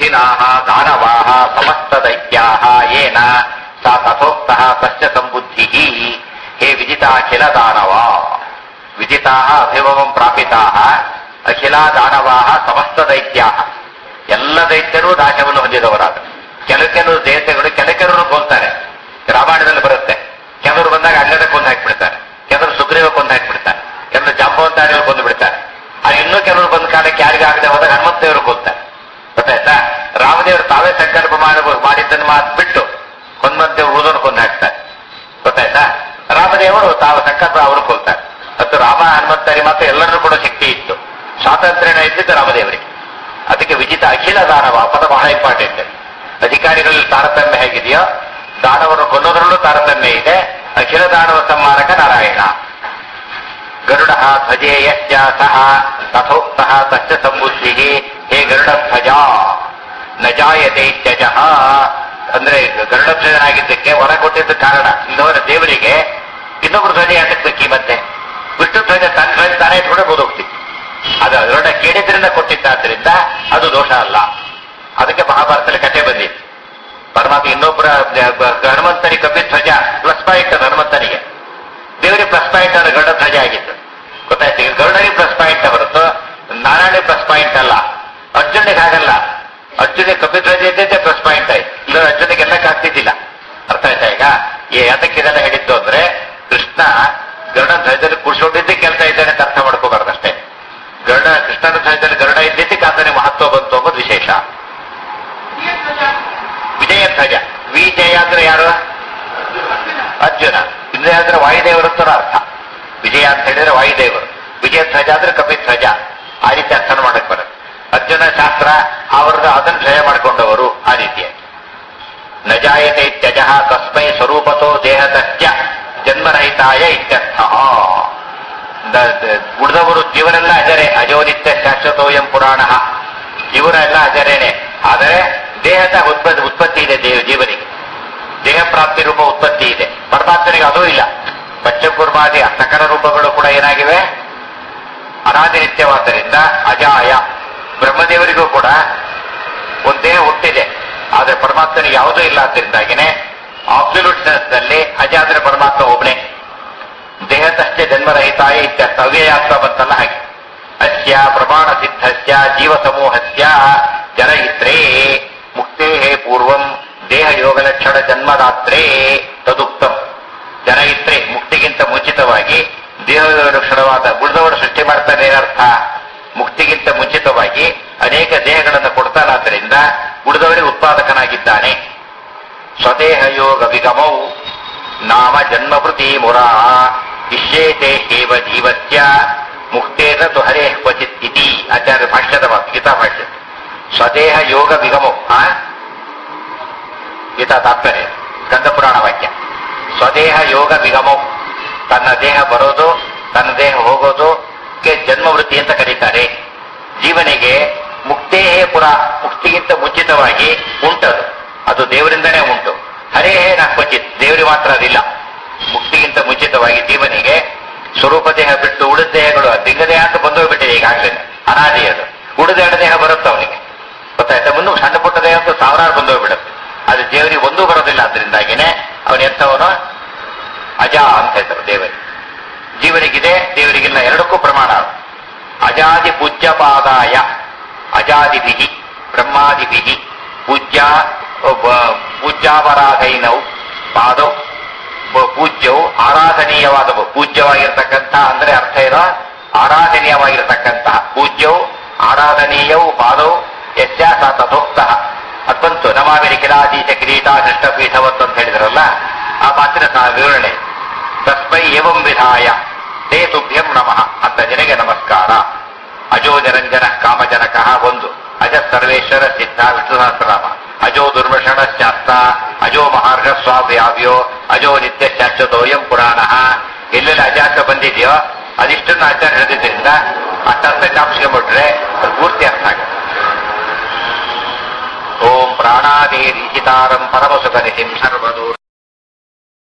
ಅಖಿಲಾಹ ದಾನವಾಹ ಸಮಸ್ತ ದೈತ್ಯಾಹ ಏನ ಸಾ ತಥೋಕ್ತಃ ತಸ್ಯ ಸಂಬುದ್ಧಿ ಹೇ ವಿಜಿತಾಖಿಲ ದಾನವ ವಿಜಿತಾ ಅಭಿಭವಂ ಪ್ರಾಪಿತಾ ಅಖಿಲ ದಾನವಾಹ ಸಮಸ್ತ ದೈತ್ಯಾಹ ಎಲ್ಲ ದೈತ್ಯರು ನಾಶವನ್ನು ಹೊಂದಿದವರಾದ ಕೆಲವು ಕೆಲವು ದೇವತೆಗಳು ಕೆಲ ಕೆಲವರು ಕೊಲ್ತಾರೆ ರಾಮಾಯಣದಲ್ಲಿ ಬರುತ್ತೆ ಕೆಲವರು ಬಂದಾಗ ಅಲ್ಲದ ಕೊಂದು ಹಾಕಿಬಿಡ್ತಾರೆ ಕೆಲವರು ಸುಗ್ರೀವ ಕೊಂದು ಹಾಕಿಬಿಡ್ತಾರೆ ಕೆಲವರು ಜಾಂಬವಂತಾಡಿಗಳು ಕೊಂದು ಬಿಡ್ತಾರೆ ಆ ಇನ್ನೂ ಕೆಲವರು ಬಂದ ಕಾಲಕ್ಕೆ ಯಾರಿಗಾಗದೆ ಹೋದಾಗ ಹನುಮಂತ ದೇವರು ಕೊಲ್ತಾರೆ ಗೊತ್ತಾಯ್ತಾ ರಾಮದೇವರು ತಾವೇ ಸಂಕಲ್ಪ ಮಾಡಬಹುದು ಮಾಡಿದ್ದನ್ನು ಮಾತು ಬಿಟ್ಟು ಹನುಮಂತ ಊದನ್ನು ಕೊಂದು ಹಾಕ್ತಾರೆ ಗೊತ್ತಾಯ್ತಾ ರಾಮದೇವರು ತಾವು ಸಂಕಲ್ಪ ಅವರು ಕೊಲ್ತಾರೆ ಮತ್ತು ರಾಮ ಹನುಮಂತರಿ ಮಾತ್ರ ಎಲ್ಲರೂ ಕೂಡ ಶಕ್ತಿ ಇತ್ತು ಸ್ವಾತಂತ್ರ್ಯನ ಇದ್ದಿದ್ದು ರಾಮದೇವರಿಗೆ ಅದಕ್ಕೆ ವಿಜಿತ ಅಖಿಲ ದಾನವ ಪದ ಬಹಳ ಇಂಪಾರ್ಟೆಂಟ್ ಅಧಿಕಾರಿಗಳಲ್ಲಿ ತಾರತಮ್ಯ ಹೇಗಿದೆಯೋ ದಾನವರು ಕೊಲ್ಲೋದ್ರಲ್ಲೂ ತಾರತಮ್ಯ ಇದೆ ಅಖಿಲ ದಾನವ ಸಂಹಾರಕ ನಾರಾಯಣ ಗರುಡ ಧ್ವಜೇಯಶ್ಚ ಸಹ ತಥೋಕ್ತಃ ತಸ್ಯ ಸಂಬುದ್ಧಿ ಹೇ ಗರುಡ ಧ್ವಜ ನ ಜಾಯತೆ ತ್ಯಜ ಅಂದ್ರೆ ಗರುಡಧ್ವಜನಾಗಿದ್ದಕ್ಕೆ ಹೊರ ಕೊಟ್ಟಿದ್ದ ಕಾರಣ ಇಲ್ಲವರ ದೇವರಿಗೆ ಇನ್ನೊಬ್ರು ಧ್ವಜ ಯಾತಕ್ಕೆ ಮತ್ತೆ ವಿಷ್ಣು ಧ್ವಜ ತನ್ನ ಧ್ವಜ ತಾನೇ ಇಟ್ಕೊಂಡು ಹೋಗ್ತಿತ್ತು ಅದು ಗರುಡ ಕೇಳಿದ್ರಿಂದ ಕೊಟ್ಟಿದ್ದಾದ್ರಿಂದ ಅದು ದೋಷ ಅಲ್ಲ ಅದಕ್ಕೆ ಮಹಾಭಾರತದಲ್ಲಿ ಕಥೆ ಬಂದಿತ್ತು ಪರಮಾತ್ಮ ಇನ್ನೊಬ್ಬರ ಹನುಮಂತನಿಗೆ ಕಬ್ಬಿ ಧ್ವಜ ಪ್ಲಸ್ ಪಾಯಿಂಟ್ ಅದು ಹನುಮಂತನಿಗೆ ದೇವರಿಗೆ ಪ್ಲಸ್ ಪಾಯಿಂಟ್ ಅದು ಗರುಡ ಧ್ವಜ ಆಗಿತ್ತು ಗೊತ್ತಾಯ್ತು ಈಗ ಗರುಡನಿಗೆ ಪ್ಲಸ್ ಪಾಯಿಂಟ್ ಹೊರತು ನಾರಾಯಣ ಪ್ಲಸ್ ಪಾಯಿಂಟ್ ಅಲ್ಲ ಅರ್ಜುನಿಗೆ ಹಾಗಲ್ಲ ಅರ್ಜುನಿಗೆ ಕಬ್ಬಿ ಧ್ವಜ ಇದ್ದೈತೆ ಪ್ಲಸ್ ಪಾಯಿಂಟ್ ಆಯ್ತು ಇಲ್ಲ ಅರ್ಜುನಿಗೆ ಎಲ್ಲಕ್ಕೆ ಆಗ್ತಿದ್ದಿಲ್ಲ ಅರ್ಥ ಆಯ್ತಾ ಈಗ ಈ ಯಾತಕ್ಕೆ ಇದೆಲ್ಲ ಹೇಳಿದ್ದು ಅಂದ್ರೆ ಕೃಷ್ಣ ಗರುಡ ಧ್ವಜದಲ್ಲಿ ಕುಡಿಸೋಟಿದ್ದೆ ಕೆಲಸ ಇದ್ದಾನೆ ಅಂತ ಅರ್ಥ ಮಾಡ್ಕೋಬಾರ್ದಷ್ಟೇ ಗರುಡ ಕೃಷ್ಣನ ಧ್ವಜದಲ್ಲಿ ಗರುಡ ಇದ್ದಿದ್ದಕ್ಕೆ ಆತನಿಗೆ ಮಹತ್ವ ಬಂತು ಅನ್ನೋದು ವಿಶೇಷ ವಿಜಯ ಧ್ವಜ ವಿಜಯ ಅಂದ್ರೆ ಯಾರು ಅರ್ಜುನ ವಿಜಯ ಅಂದ್ರೆ ವಾಯುದೇವರು ಅಂತ ಅರ್ಥ ವಿಜಯ ಅಂತ ಹೇಳಿದ್ರೆ ವಾಯುದೇವರು ವಿಜಯ ಧ್ವಜ ಅಂದ್ರೆ ಕಪಿ ಧ್ವಜ ಆ ರೀತಿ ಅರ್ಥ ಮಾಡಕ್ ಬರುತ್ತೆ ಅರ್ಜುನ ಶಾಸ್ತ್ರ ಅವರದ್ದು ಅದನ್ನು ಜಯ ಮಾಡಿಕೊಂಡವರು ಆ ರೀತಿಯಾಗಿ ನ ಜಾಯತೆ ತ್ಯಜ ತಸ್ಮೈ ಸ್ವರೂಪತೋ ದೇಹತಶ್ಚ ಜನ್ಮರಹಿತಾಯ ಇತ್ಯರ್ಥ ಉಳಿದವರು ಜೀವನೆಲ್ಲ ಅಜರೆ ಅಜೋನಿತ್ಯ ಶಾಶ್ವತೋಯಂ ಪುರಾಣ ಇವರೆಲ್ಲ ಅಜರೇನೆ ಆದರೆ ದೇಹದ ಉತ್ಪತ್ತಿ ಉತ್ಪತ್ತಿ ಇದೆ ದೇವ ಜೀವನಿಗೆ ದೇಹ ಪ್ರಾಪ್ತಿ ರೂಪ ಉತ್ಪತ್ತಿ ಇದೆ ಪರಮಾತ್ಮನಿಗೆ ಅದೂ ಇಲ್ಲ ಪಂಚಕುರ್ಮಾದಿ ಸಕಲ ರೂಪಗಳು ಕೂಡ ಏನಾಗಿವೆ ಅನಾದಿನಿತ್ಯವಾದ್ದರಿಂದ ಅಜಾಯ ಬ್ರಹ್ಮದೇವರಿಗೂ ಕೂಡ ಒಂದು ದೇಹ ಹುಟ್ಟಿದೆ ಆದ್ರೆ ಪರಮಾತ್ಮನಿಗೆ ಯಾವುದೂ ಇಲ್ಲ ಆದ್ದರಿಂದಾಗಿನೇ ಆಬ್ಸಲ್ಯೂಟ್ನಲ್ಲಿ ಅಜ ಅಂದ್ರೆ ಪರಮಾತ್ಮ ಒಬ್ಬನೇ ದೇಹತಶ್ಚ ಜನ್ಮರಹಿತಾಯ ಇತ್ಯರ್ಥ ಅವ್ಯಯಾತ್ಮ ಬಂತಲ್ಲ ಹಾಗೆ ಅಸ್ಯ ಪ್ರಮಾಣ ಸಿದ್ಧಸ್ಯ ಜೀವ ಸಮೂಹಸ್ಯ ಜನಯಿತ್ರೇ ಮುಕ್ತೇ ಪೂರ್ವಂ ದೇಹ ಯೋಗ ಲಕ್ಷಣ ಜನ್ಮದಾತ್ರೇ ತದುಕ್ತಂ ಜನಯಿತ್ರೆ ಮುಕ್ತಿಗಿಂತ ಮುಂಚಿತವಾಗಿ ದೇಹ ಯೋಗ ಲಕ್ಷಣವಾದ ಉಳಿದವರು ಸೃಷ್ಟಿ ಮಾಡ್ತಾರೆ ಏನರ್ಥ ಮುಕ್ತಿಗಿಂತ ಮುಂಚಿತವಾಗಿ ಅನೇಕ ದೇಹಗಳನ್ನು ಕೊಡ್ತಾನಾದ್ದರಿಂದ ಉಳಿದವರಿಗೆ ಉತ್ಪಾದಕನಾಗಿದ್ದಾನೆ ಸ್ವದೇಹ ಯೋಗ ವಿಗಮೌ ನಾಮ ಜನ್ಮಭೃತಿ ಮುರಾ ಇಷ್ಯೇತೆ ಹೇವ ಜೀವಸ್ಯ ಮುಕ್ತೇನ ತು ಹರೇ ಕ್ವಚಿತ್ ಇತಿ ಆಚಾರ್ಯ ಭಾಷ್ಯದ ಮಾತು ಗೀತಾ ಭಾಷ್ಯ ಸ್ವದೇಹ ಯೋಗ ವಿಗಮೌ ಆ ಗೀತಾ ತಾತ್ಪರ್ಯ ಸ್ಕಂದ ಪುರಾಣ ವಾಕ್ಯ ಸ್ವದೇಹ ಯೋಗ ವಿಗಮೌ ತನ್ನ ದೇಹ ಬರೋದು ತನ್ನ ದೇಹ ಹೋಗೋದು ಕ್ಕೆ ಜನ್ಮವೃತ್ತಿ ಅಂತ ಕರೀತಾರೆ ಜೀವನಿಗೆ ಮುಕ್ತೇ ಪುರ ಮುಕ್ತಿಗಿಂತ ಮುಂಚಿತವಾಗಿ ಉಂಟದು ಅದು ದೇವರಿಂದನೇ ಉಂಟು ಹರೇ ನ ಕ್ವಚಿತ್ ದೇವರಿಗೆ ಮಾತ್ರ ಅದಿಲ್ಲ ಮುಕ್ತಿಗಿಂತ ಮುಂಚಿತವಾಗಿ ಜೀವನಿಗೆ ಸ್ವರೂಪ ದೇಹ ಬಿಟ್ಟು ಉಳಿದ ದೇಹಗಳು ಲಿಂಗದೇಹ ಅಂತ ಬಂದೋಗ್ಬಿಟ್ಟಿದೆ ಈಗಾಗಲೇ ಅನಾದಿ ಅದು ಉಳಿದ ಎರಡು ದೇಹ ಬರುತ್ತೆ ಅವನಿಗೆ ಗೊತ್ತಾಯ್ತಾ ಮುಂದೆ ಸಣ್ಣ ಪುಟ್ಟ ದೇಹ ಅಂತೂ ಸಾವಿರಾರು ಬಂದೋಗ್ಬಿಡುತ್ತೆ ಅದು ದೇವರಿಗೆ ಒಂದೂ ಬರೋದಿಲ್ಲ ಅದರಿಂದಾಗಿನೇ ಅವನ ಎಂಥವನು ಅಜ ಅಂತ ಹೇಳ್ತಾರೆ ದೇವರಿಗೆ ಜೀವನಿಗಿದೆ ದೇವರಿಗಿಲ್ಲ ಎರಡಕ್ಕೂ ಪ್ರಮಾಣ ಅಜಾದಿ ಪೂಜ್ಯಪಾದಾಯ ಅಜಾದಿಭಿ ಬ್ರಹ್ಮಾದಿಭಿ ಪೂಜ್ಯ ಪೂಜ್ಯಾಪರಾಧೈನವು ಪಾದವು ಬ- ಪೂಜ್ಯವು ಆರಾಧನೀಯವಾದವು ಪೂಜ್ಯವಾಗಿರ್ತಕ್ಕಂಥ ಅಂದ್ರೆ ಅರ್ಥ ಏನೋ ಆರಾಧನೀಯವಾಗಿರ್ತಕ್ಕಂತಹ ಪೂಜ್ಯವು ಆರಾಧನೀಯವು ಪಾದವು ಯತ್ಯಾಸ ತಥೋಕ್ತಃ ಅದ್ ಬಂತು ನಮಾಮಿ ಕಿರಾದೀಶ ಕಿರೀಟ ಕೃಷ್ಣಪೀಠವತ್ತು ಅಂತ ಹೇಳಿದ್ರಲ್ಲ ಆ ಮಾತಿನ ಸಹ ವಿವರಣೆ ತಸ್ಮೈ ಏವಂ ವಿಧಾಯ ತೇ ತುಭ್ಯಂ ನಮಃ ಅಂತ ನಿನಗೆ ನಮಸ್ಕಾರ ಅಜೋ ನಿರಂಜನ ಕಾಮಜನಕ ಒಂದು ಅಜ ಸರ್ವೇಶ್ವರ ಸಿದ್ಧ ವಿಷ್ಣು ಸಹಸ್ರನಾಮ ಅಜೋ ದುರ್ವಷಣ ಶಾಸ್ತ್ರ ಅಜೋ ಮಹಾರ್ಘ ಸ್ವಾವ್ಯಾವ್ಯೋ ಅಜೋ ನಿತ್ಯ ಶಾಶ್ವತೋಯಂ ಪುರಾಣ ಎಲ್ಲೆಲ್ಲ ಅಜಾತ ಬಂದಿದೆಯೋ ಅದಿಷ್ಟನ್ನು ಆಚಾರ ಹೇಳಿದ್ರಿಂದ ಅಷ್ಟರ್ಥ ಜ್ಞಾಪಿಸ್ಕೊಂಡ್ಬಿಟ್ರೆ ಅದು ಪೂರ್ತಿ ಅರ್ಥ ಆಗುತ್ತೆ ಓಂ ಪ್ರಾಣಾದೇರಿಚಿತಾರಂ ಪರಮಸುಖನಿಧಿಂ ಸರ್ವದೂರ